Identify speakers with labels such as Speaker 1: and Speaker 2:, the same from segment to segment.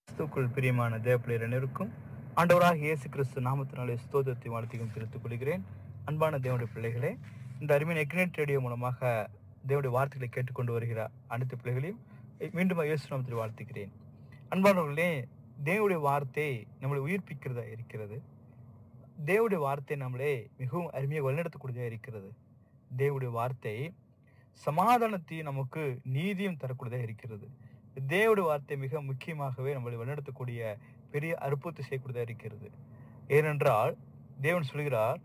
Speaker 1: கிறிஸ்துக்குள் பிரியமான தேவப்பிள்ளையர் அனைவருக்கும் ஆண்டவராக இயேசு கிறிஸ்து நாமத்தினாலே ஸ்தோத்திரத்தை வாழ்த்திக்கும் தெரிவித்துக் கொள்கிறேன் அன்பான தேவனுடைய பிள்ளைகளே இந்த அருமையான எக்னெட் ரேடியோ மூலமாக தேவனுடைய வார்த்தைகளை கேட்டுக்கொண்டு வருகிற அனைத்து பிள்ளைகளையும் மீண்டும் இயேசு நாமத்தில் வாழ்த்துகிறேன் அன்பானவர்களே தேவனுடைய வார்த்தை நம்மளை உயிர்ப்பிக்கிறதா இருக்கிறது தேவனுடைய வார்த்தை நம்மளை மிகவும் அருமையாக வழிநடத்தக்கூடியதாக இருக்கிறது தேவனுடைய வார்த்தை சமாதானத்தையும் நமக்கு நீதியும் தரக்கூடியதாக இருக்கிறது தேவனுடைய வார்த்தை மிக முக்கியமாகவே நம்மளை வழிநடத்தக்கூடிய பெரிய அற்புதத்தை செய்யக்கூடியதாக இருக்கிறது ஏனென்றால் தேவன் சொல்கிறார்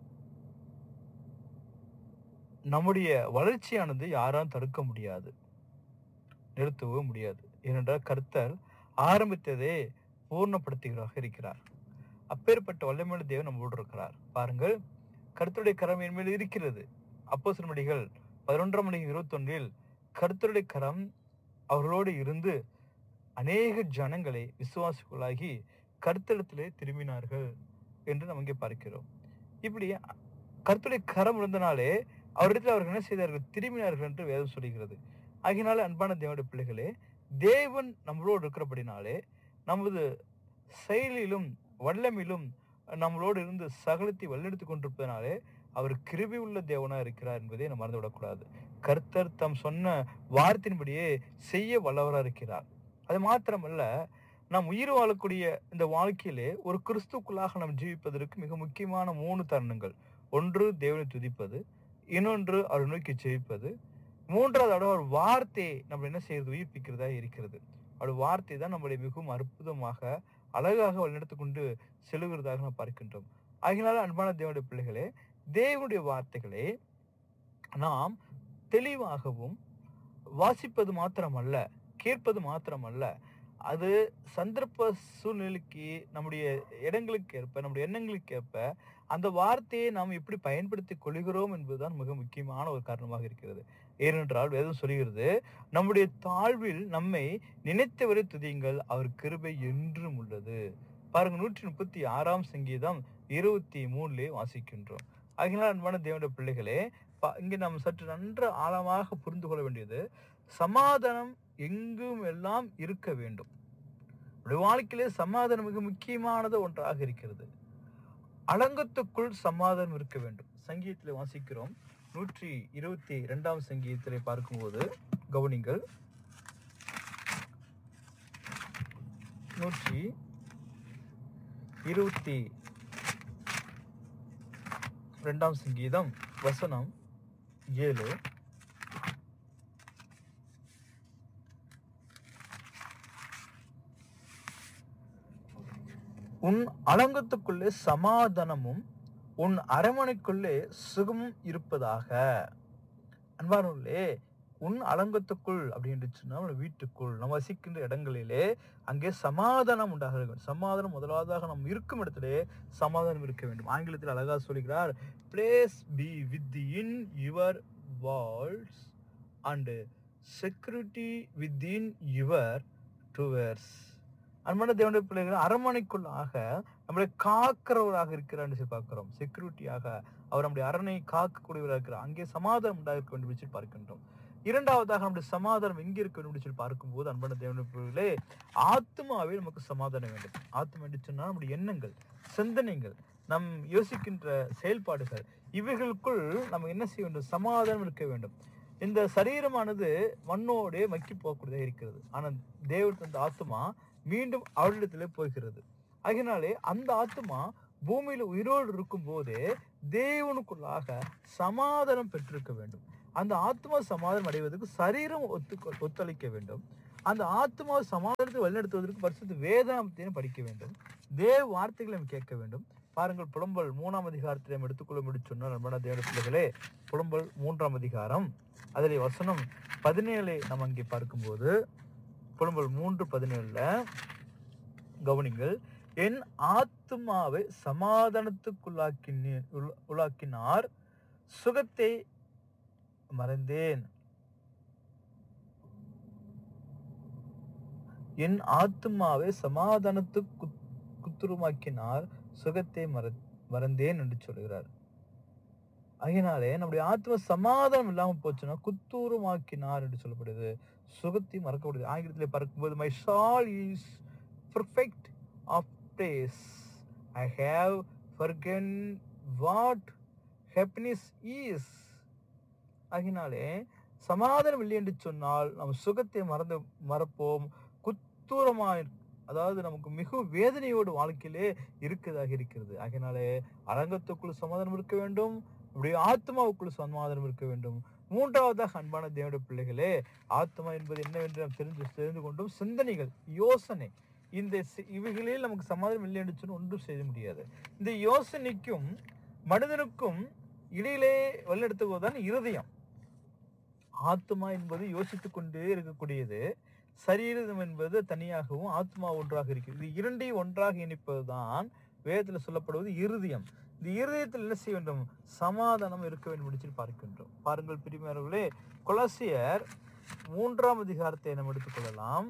Speaker 1: நம்முடைய வளர்ச்சியானது யாராலும் தடுக்க முடியாது நிறுத்தவும் முடியாது ஏனென்றால் கர்த்தர் ஆரம்பித்ததே பூர்ணப்படுத்துகிறாக இருக்கிறார் அப்பேற்பட்ட வல்லமையுள்ள தேவன் நம்மோடு இருக்கிறார் பாருங்கள் கர்த்தருடைய கரம் என் மேல் இருக்கிறது அப்போ மணிகள் பதினொன்றாம் மணி இருபத்தொன்றில் கர்த்தருடைய கரம் அவர்களோடு இருந்து அநேக ஜனங்களை விசுவாசிகளாகி கருத்தடத்திலே திரும்பினார்கள் என்று நம்ம இங்கே பார்க்கிறோம் இப்படி கர்த்தருடைய கரம் இருந்தனாலே அவரிடத்தில் அவர்கள் என்ன செய்தார்கள் திரும்பினார்கள் என்று வேதம் சொல்கிறது ஆகினால அன்பான தேவனுடைய பிள்ளைகளே தேவன் நம்மளோடு இருக்கிறபடினாலே நமது செயலிலும் வல்லமிலும் நம்மளோடு இருந்து சகலத்தை வல்லெடுத்து கொண்டிருப்பதனாலே அவர் கிருபி உள்ள தேவனா இருக்கிறார் என்பதை நம்ம மறந்துவிடக்கூடாது கர்த்தர் தம் சொன்ன வார்த்தையின்படியே செய்ய வல்லவராக இருக்கிறார் அது மாத்திரமல்ல நாம் உயிர் வாழக்கூடிய இந்த வாழ்க்கையிலே ஒரு கிறிஸ்துக்குள்ளாக நாம் ஜீவிப்பதற்கு மிக முக்கியமான மூணு தருணங்கள் ஒன்று தேவனை துதிப்பது இன்னொன்று அவர் நோக்கி ஜெயிப்பது மூன்றாவது அடம் ஒரு வார்த்தையை நம்ம என்ன செய்யறது உயிர்ப்பிக்கிறதா இருக்கிறது அவருடைய வார்த்தை தான் நம்மளை மிகவும் அற்புதமாக அழகாக வழிநடத்தி கொண்டு செல்லுகிறதாக நாம் பார்க்கின்றோம் ஆகினால அன்பான தேவனுடைய பிள்ளைகளே தேவனுடைய வார்த்தைகளை நாம் தெளிவாகவும் வாசிப்பது மாத்திரமல்ல கேட்பது மாத்திரமல்ல அது சந்தர்ப்ப சூழ்நிலைக்கு நம்முடைய இடங்களுக்கு ஏற்ப நம்முடைய எண்ணங்களுக்கு ஏற்ப அந்த வார்த்தையை நாம் எப்படி பயன்படுத்தி கொள்கிறோம் என்பதுதான் மிக முக்கியமான ஒரு காரணமாக இருக்கிறது ஏனென்றால் வேதம் சொல்கிறது நம்முடைய தாழ்வில் நம்மை நினைத்தவரை துதியுங்கள் அவர் கிருபை என்றும் உள்ளது பாருங்க நூற்றி முப்பத்தி ஆறாம் சங்கீதம் இருபத்தி மூணுலே வாசிக்கின்றோம் ஆகினால் அன்பான தேவனுடைய பிள்ளைகளே இங்கே நாம் சற்று நன்ற ஆழமாக புரிந்து கொள்ள வேண்டியது சமாதானம் எங்கும் எல்லாம் இருக்க வேண்டும் வாழ்க்கையிலே சமாதானம் மிக முக்கியமானது ஒன்றாக இருக்கிறது அலங்கத்துக்குள் சமாதானம் இருக்க வேண்டும் சங்கீதத்தில் வாசிக்கிறோம் நூற்றி இருபத்தி இரண்டாம் சங்கீதத்திலே பார்க்கும்போது கவனிங்கள் நூற்றி இருபத்தி ரெண்டாம் சங்கீதம் வசனம் ஏழு உன் அலங்கத்துக்குள்ளே சமாதானமும் உன் அரமனைக்குள்ளே சுகமும் இருப்பதாக அன்பானே உன் அலங்கத்துக்குள் அப்படின்னு சொன்னா வீட்டுக்குள் நம்ம வசிக்கின்ற இடங்களிலே அங்கே சமாதானம் உண்டாக வேண்டும் சமாதானம் முதலாவதாக நம்ம இருக்கும் இடத்திலே சமாதானம் இருக்க வேண்டும் ஆங்கிலத்தில் அழகாக சொல்கிறார் peace be within your walls and security within your towers அன்பான தேவனுடைய பிள்ளைகள் அரண்மனைக்குள்ளாக நம்மளை காக்கிறவராக இருக்கிறார் சொல்லி பார்க்கிறோம் செக்யூரிட்டியாக அவர் நம்முடைய அரணை காக்கக்கூடியவராக இருக்கிறார் அங்கே சமாதானம் உண்டாக இருக்க வேண்டும் சொல்லி பார்க்கின்றோம் இரண்டாவதாக நம்முடைய சமாதானம் எங்கே இருக்க வேண்டும் சொல்லி பார்க்கும்போது அன்பான தேவனுடைய பிள்ளைகளே ஆத்மாவே நமக்கு சமாதானம் வேண்டும் ஆத்மா என்று சொன்னால் நம்முடைய எண்ணங்கள் சிந்தனைகள் நம் யோசிக்கின்ற செயல்பாடுகள் இவைகளுக்குள் நம்ம என்ன செய்ய வேண்டும் சமாதானம் இருக்க வேண்டும் இந்த சரீரமானது மண்ணோடே மக்கி போகக்கூடியதாக இருக்கிறது ஆனால் தேவன் தந்த ஆத்மா மீண்டும் அவரிடத்திலே போகிறது அதனாலே அந்த ஆத்மா பூமியில உயிரோடு இருக்கும் போதே தேவனுக்குள்ளாக சமாதானம் பெற்றிருக்க வேண்டும் அந்த ஆத்மா சமாதானம் அடைவதற்கு சரீரம் ஒத்து ஒத்துழைக்க வேண்டும் அந்த ஆத்மா சமாதானத்தை வழிநடத்துவதற்கு பரிசுத்த வேதாந்தத்தையும் படிக்க வேண்டும் தேவ வார்த்தைகளை நம்ம கேட்க வேண்டும் பாருங்கள் புலம்பல் மூணாம் அதிகாரத்தை நம்ம எடுத்துக்கொள்ள முடிச்சு சொன்னால் நண்பன தேவ பிள்ளைகளே புலம்பல் மூன்றாம் அதிகாரம் அதில் வசனம் பதினேழை நம்ம அங்கே பார்க்கும்போது புலம்பல் மூன்று பதினேழுல கவனிங்கள் என் ஆத்மாவை சமாதானத்துக்குள்ளாக்கின உள்ளாக்கினார் சுகத்தை மறந்தேன் என் ஆத்மாவை சமாதானத்துக்கு குத்துருமாக்கினார் சுகத்தை மற மறந்தேன் என்று சொல்கிறார் அதனாலே நம்முடைய ஆத்ம சமாதானம் இல்லாம போச்சுன்னா குத்தூரமாக்கினார் என்று சொல்லப்படுது சுகத்தை மறக்கப்படுது ஆங்கிலத்திலே பார்க்கும்போது my soul is perfect of praise. I have forgotten what happiness is. ஆகினாலே சமாதானம் இல்லை என்று சொன்னால் நம் சுகத்தை மறந்து மறப்போம் குத்தூரமாய் அதாவது நமக்கு மிகவும் வேதனையோடு வாழ்க்கையிலே இருக்கதாக இருக்கிறது ஆகினாலே அரங்கத்துக்குள் சமாதானம் இருக்க வேண்டும் நம்முடைய ஆத்மாவுக்குள் சமாதானம் இருக்க வேண்டும் மூன்றாவதாக அன்பான தேவனுடைய பிள்ளைகளே ஆத்மா என்பது என்னவென்று நாம் தெரிந்து தெரிந்து கொண்டும் சிந்தனைகள் யோசனை இந்த சி- இவைகளில் நமக்கு சமாதானம் இல்லை என்று சொன்னால் ஒன்றும் செய்ய முடியாது இந்த யோசனைக்கும் மனிதனுக்கும் இடையிலே வழிநடத்துவதுதான் இருதயம் ஆத்மா என்பது யோசித்துக் கொண்டே இருக்கக்கூடியது சரீரம் என்பது தனியாகவும் ஆத்மா ஒன்றாக இருக்கிறது இது இரண்டையும் ஒன்றாக இணைப்பதுதான் வேதத்தில் சொல்லப்படுவது இருதயம் இந்த இருதயத்தில் என்ன செய்ய வேண்டும் சமாதானம் இருக்க வேண்டும் என்று சொல்லி பார்க்கின்றோம் பாருங்கள் பிரிமையாளர்களே கொலசியர் மூன்றாம் அதிகாரத்தை நாம் எடுத்துக்கொள்ளலாம்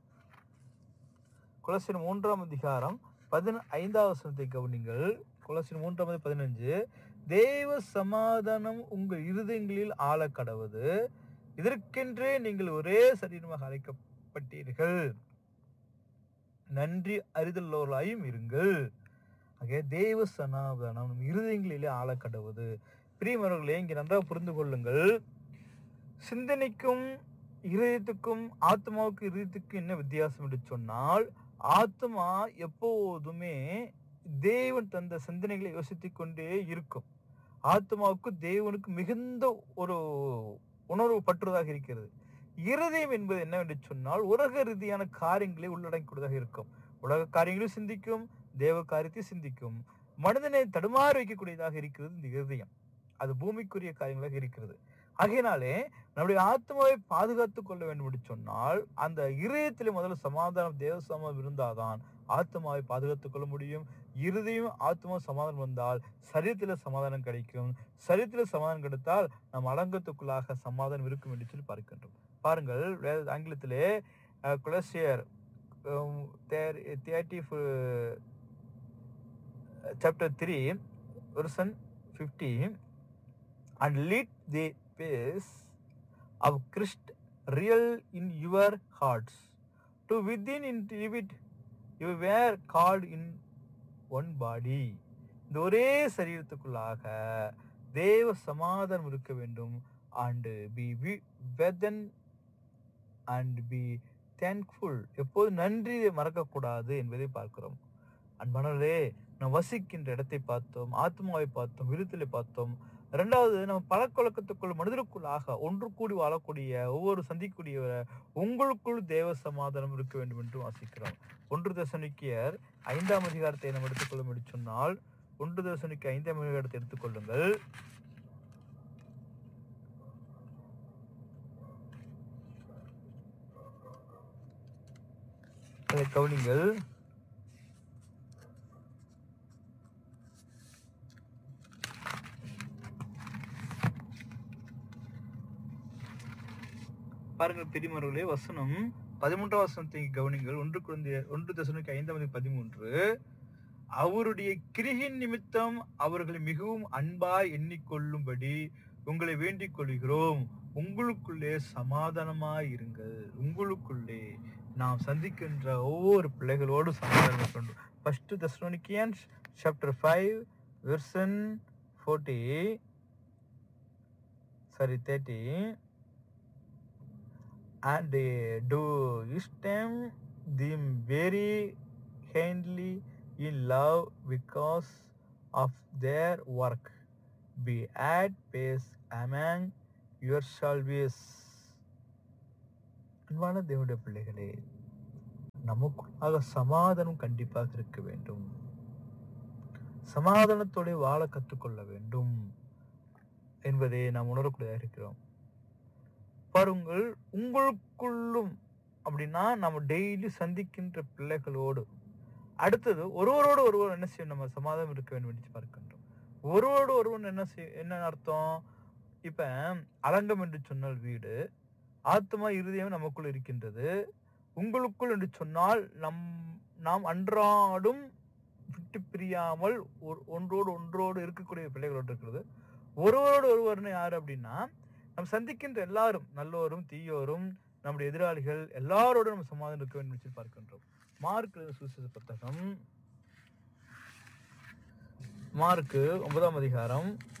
Speaker 1: கொலசியர் மூன்றாம் அதிகாரம் பதின ஐந்தாவது வசனத்தை கவனிங்கள் கொலசியர் மூன்றாம் அதிகாரம் பதினஞ்சு தேவ சமாதானம் உங்கள் இருதயங்களில் ஆள கடவுது இதற்கென்றே நீங்கள் ஒரே சரீரமாக அழைக்கப்பட்டீர்கள் நன்றி அறிதலோராயும் இருங்கள் ஆக தேவ சமாதானம் நம் இருதயங்களிலே ஆள கடவுது பிரியமர்களே இங்கே நன்றாக புரிந்து கொள்ளுங்கள் சிந்தனைக்கும் இருதயத்துக்கும் ஆத்மாவுக்கு இருதயத்துக்கும் என்ன வித்தியாசம் என்று சொன்னால் ஆத்மா எப்போதுமே தேவன் தந்த சிந்தனைகளை யோசித்துக் கொண்டே இருக்கும் ஆத்மாவுக்கு தேவனுக்கு மிகுந்த ஒரு உணர்வு பற்றுவதாக இருக்கிறது இருதயம் என்பது என்னவென்று சொன்னால் உலக ரீதியான காரியங்களை உள்ளடங்கியதாக இருக்கும் உலக காரியங்களையும் சிந்திக்கும் தேவ காரியத்தை சிந்திக்கும் மனிதனை தடுமாற வைக்கக்கூடியதாக இருக்கிறது இந்த இருதயம் அது பூமிக்குரிய காரியங்களாக இருக்கிறது ஆகையினாலே நம்முடைய ஆத்மாவை பாதுகாத்துக் கொள்ள வேண்டும் என்று சொன்னால் அந்த இருதயத்திலே முதல்ல சமாதானம் தேவ சமாதானம் இருந்தாதான் ஆத்மாவை பாதுகாத்துக் கொள்ள முடியும் இருதயம் ஆத்மா சமாதானம் வந்தால் சரீரத்தில் சமாதானம் கிடைக்கும் சரீரத்தில் சமாதானம் கிடைத்தால் நம் அடங்கத்துக்குள்ளாக சமாதானம் இருக்கும் என்று சொல்லி பார்க்கின்றோம் பாருங்கள் வேத- ஆங்கிலத்திலே uh, Colossians thirty chapter three verse fifty and let the peace of Christ real in your hearts. To within into it you were called in one body. இந்த ஒரே சரீரத்துக்குள்ளாக தேவ சமாதானம் இருக்க வேண்டும் அண்ட் பி வெதன் அண்ட் பி தேங்க்ஃபுல் எப்போது நன்றி மறக்கக்கூடாது என்பதை பார்க்கிறோம் அன்பானவர்களே நாம் வசிக்கின்ற இடத்தை பார்த்தோம் ஆத்மாவை பார்த்தோம் விருத்தலை பார்த்தோம் ரெண்டாவது நம்ம பழக்கவழக்கத்துக்குள் மனிதருக்குள்ளாக ஒன்று கூடி வாழக்கூடிய ஒவ்வொரு சந்திக்கக்கூடிய உங்களுக்குள் தேவ சமாதானம் இருக்க வேண்டும் என்று வாசிக்கிறோம் ஒன்று தசனிக்கியர் ஐந்தாம் அதிகாரத்தை நாம் எடுத்துக்கொள்ள முடியும் சொன்னால் ஒன்று தசனிக்கு ஐந்தாம் அதிகாரத்தை எடுத்துக்கொள்ளுங்கள் அதை கவனிங்கள் பாருங்கள் பெரியமர்களே வசனம் பதிமூன்றாம் வசனத்தை கவனிங்கள் ஒன்று குழந்தை ஒன்று தசனுக்கு ஐந்தாம் அதிகாரம் பதிமூன்று அவருடைய கிரியின் நிமித்தம் அவர்களை மிகவும் அன்பாய் எண்ணிக்கொள்ளும்படி உங்களை வேண்டிக் கொள்கிறோம் உங்களுக்குள்ளே சமாதானமாய் இருங்கள் உங்களுக்குள்ளே நாம் சந்திக்கின்ற ஒவ்வொரு பிள்ளைகளோடு சமாதானம் கொண்டு first Thessalonians chapter five verse forty sorry thirty and uh, do esteem them very kindly in love because of their work. Be at peace among yourselves. அன்பான தேவனுடைய பிள்ளைகளே நமக்குள்ளாக சமாதானம் கண்டிப்பாக இருக்க வேண்டும் சமாதானத்தோட வாழ கற்றுக்கொள்ள வேண்டும் என்பதை நாம் உணரக்கூடியதாக இருக்கிறோம் பாருங்கள் உங்களுக்குள்ளும் அப்படின்னா நம்ம டெய்லி சந்திக்கின்ற பிள்ளைகளோடு அடுத்தது ஒருவரோடு ஒருவர் என்ன செய்யும் நம்ம சமாதானம் இருக்க வேண்டும் என்று பார்க்கின்றோம் ஒருவரோடு ஒருவன் என்ன செய் என்ன அர்த்தம் இப்ப அலங்கம் என்று சொன்னால் வீடு ஆத்மா இருதயம் நமக்குள் இருக்கின்றது உங்களுக்குள் என்று சொன்னால் நம் நாம் அன்றாடும் விட்டு பிரியாமல் ஒரு ஒன்றோடு ஒன்றோடு இருக்கக்கூடிய பிள்ளைகளோடு இருக்கிறது ஒருவரோடு ஒருவர்னு யார் அப்படின்னா நம்ம சந்திக்கின்ற எல்லாரும் நல்லோரும் தீயோரும் நம்முடைய எதிராளிகள் எல்லாரோடும் நம்ம சமாதானம் இருக்க வேண்டும் என்று பார்க்கின்றோம் மார்க் எழுதின சுவிசேஷ புத்தகம் மார்க்கு ஒன்பதாம் அதிகாரம்